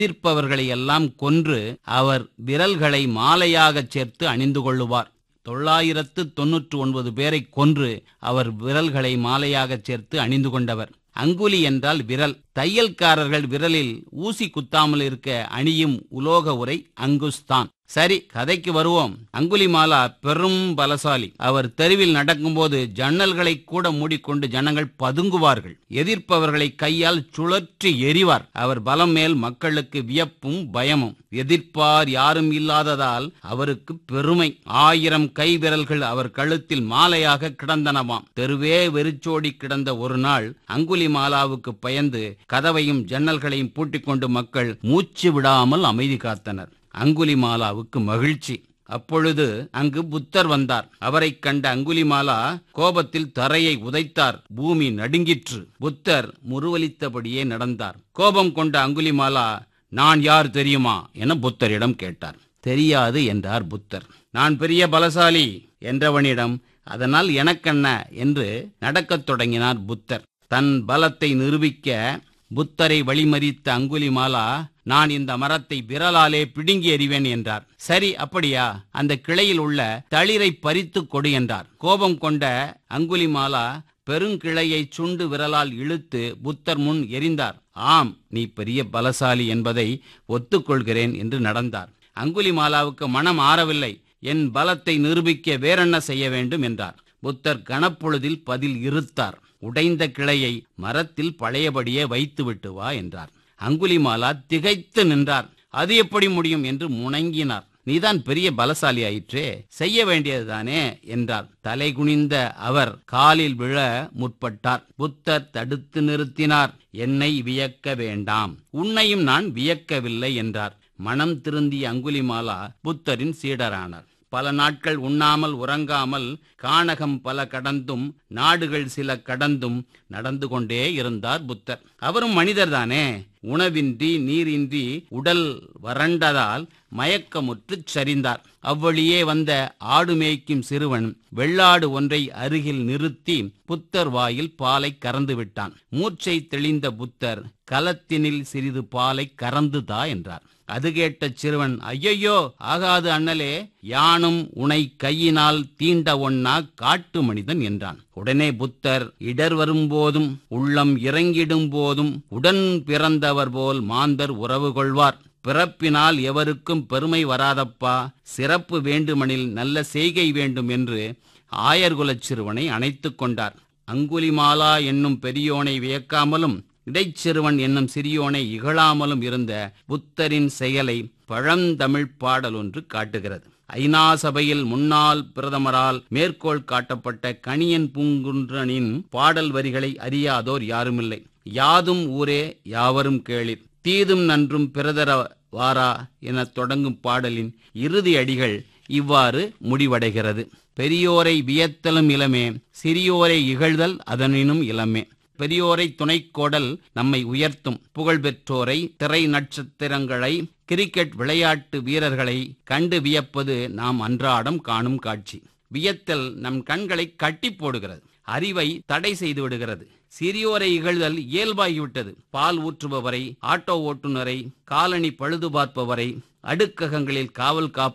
எதிர்ப்பவர்களை எல்லாம் கொன்று அவர் விரல்களை மாலையாகச் சேர்த்து அணிந்து கொள்ளுவார் தொள்ளாயிரத்து தொன்னூற்று ஒன்பது பேரை கொன்று அவர் விரல்களை மாலையாகச் சேர்த்து அணிந்து கொண்டவர் அங்குலி என்றால் விரல் தையல்காரர்கள் விரலில் ஊசி குத்தாமல் இருக்க அணியும் உலோக உரை அங்குஸ்தான் சரி கதைக்கு வருவோம் அங்குலிமாலா பெரும் பலசாலி அவர் தெருவில் நடக்கும்போது ஜன்னல்களை கூட மூடிக்கொண்டு ஜனங்கள் பதுங்குவார்கள் எதிர்ப்பவர்களை கையால் சுழற்றி எறிவார் அவர் பலம் மேல் மக்களுக்கு வியப்பும் பயமும் எதிர்ப்பார் யாரும் இல்லாததால் அவருக்கு பெருமை ஆயிரம் கை விரல்கள் அவர் கழுத்தில் மாலையாக கிடந்தனவாம் தெருவே வெறிச்சோடி கிடந்த ஒரு நாள் அங்குலிமாலாவுக்கு பயந்து கதவையும் ஜன்னல்களையும் பூட்டிக் கொண்டு மக்கள் மூச்சு விடாமல் அமைதி காத்தனர் அங்குலிமாலாவுக்கு மகிழ்ச்சி அப்பொழுது அங்கு புத்தர் வந்தார் அவரைக் கண்ட அங்குலிமாலா கோபத்தில் தரையை உதைத்தார் பூமி நடுங்கிற்று புத்தர் முருவலித்தபடியே நடந்தார் கோபம் கொண்ட அங்குலிமாலா நான் யார் தெரியுமா என புத்தரிடம் கேட்டார் தெரியாது என்றார் புத்தர் நான் பெரிய பலசாலி என்றவனிடம் அதனால் எனக்கென்ன என்று நடக்கத் தொடங்கினார் புத்தர் தன் பலத்தை நிரூபிக்க புத்தரை வழிமறித்த அங்குலிமாலா நான் இந்த மரத்தை விரலாலே பிடுங்கி எறிவேன் என்றார் சரி அப்படியா அந்த கிளையில் உள்ள தளிரை பறித்து கொடு என்றார் கோபம் கொண்ட அங்குலிமாலா பெருங்கிளையை சுண்டு விரலால் இழுத்து புத்தர் முன் எரிந்தார் ஆம் நீ பெரிய பலசாலி என்பதை ஒத்துக்கொள்கிறேன் என்று நடந்தார் அங்குலிமாலாவுக்கு மனம் ஆறவில்லை என் பலத்தை நிரூபிக்க வேறென்ன செய்ய வேண்டும் என்றார் புத்தர் கனப்பொழுதில் பதில் இருத்தார் உடைந்த கிளையை மரத்தில் பழையபடியே வைத்துவிட்டு வா என்றார் அங்குலிமாலா திகைத்து நின்றார் அது எப்படி முடியும் என்று முணங்கினார் நீதான் பெரிய பலசாலி ஆயிற்றே செய்ய வேண்டியதுதானே என்றார் தலை குனிந்த அவர் காலில் விழ முற்பட்டார் புத்தர் தடுத்து நிறுத்தினார் என்னை வியக்க வேண்டாம் உன்னையும் நான் வியக்கவில்லை என்றார் மனம் திருந்திய அங்குலிமாலா புத்தரின் சீடரானார் பல நாட்கள் உண்ணாமல் உறங்காமல் கானகம் பல கடந்தும் நாடுகள் சில கடந்தும் நடந்து கொண்டே இருந்தார் புத்தர் அவரும் மனிதர்தானே உணவின்றி நீரின்றி உடல் வறண்டதால் மயக்கமுற்றுச் சரிந்தார் அவ்வழியே வந்த ஆடு மேய்க்கும் சிறுவன் வெள்ளாடு ஒன்றை அருகில் நிறுத்தி புத்தர் வாயில் பாலை கறந்து விட்டான் மூர்ச்சை தெளிந்த புத்தர் கலத்தினில் சிறிது பாலை கறந்துதா என்றார் அது கேட்ட சிறுவன் ஐயையோ ஆகாது அண்ணலே யானும் உனை கையினால் தீண்ட ஒன்னா காட்டு மனிதன் என்றான் உடனே புத்தர் இடர் வரும்போதும் உள்ளம் இறங்கிடும் போதும் உடன் பிறந்தவர் போல் மாந்தர் உறவு கொள்வார் பிறப்பினால் எவருக்கும் பெருமை வராதப்பா சிறப்பு வேண்டுமெனில் நல்ல செய்கை வேண்டும் என்று ஆயர்குலச் சிறுவனை அணைத்துக் கொண்டார் அங்குலிமாலா என்னும் பெரியோனை வியக்காமலும் இடைச்சிறுவன் என்னும் சிறியோனை இகழாமலும் இருந்த புத்தரின் செயலை பழந்தமிழ் பாடல் ஒன்று காட்டுகிறது ஐநா சபையில் முன்னாள் பிரதமரால் மேற்கோள் காட்டப்பட்ட கணியன் பூங்குன்றனின் பாடல் வரிகளை அறியாதோர் யாருமில்லை யாதும் ஊரே யாவரும் கேளிர் தீதும் நன்றும் பிறதர வாரா எனத் தொடங்கும் பாடலின் இறுதி அடிகள் இவ்வாறு முடிவடைகிறது பெரியோரை வியத்தலும் இளமே சிறியோரை இகழ்தல் அதனினும் இளமே பெரியோரை துணைக்கோடல் நம்மை உயர்த்தும் புகழ்பெற்றோரை திரை நட்சத்திரங்களை கிரிக்கெட் விளையாட்டு வீரர்களை கண்டு வியப்பது நாம் அன்றாடம் காணும் காட்சி வியத்தல் நம் கண்களை கட்டி போடுகிறது அறிவை தடை செய்து விடுகிறது சிறியோரை இகழ்தல் இயல்பாகிவிட்டது பால் ஊற்றுபவரை ஆட்டோ ஓட்டுநரை காலணி பழுது பார்ப்பவரை அடுக்ககங்களில் காவல் காப்ப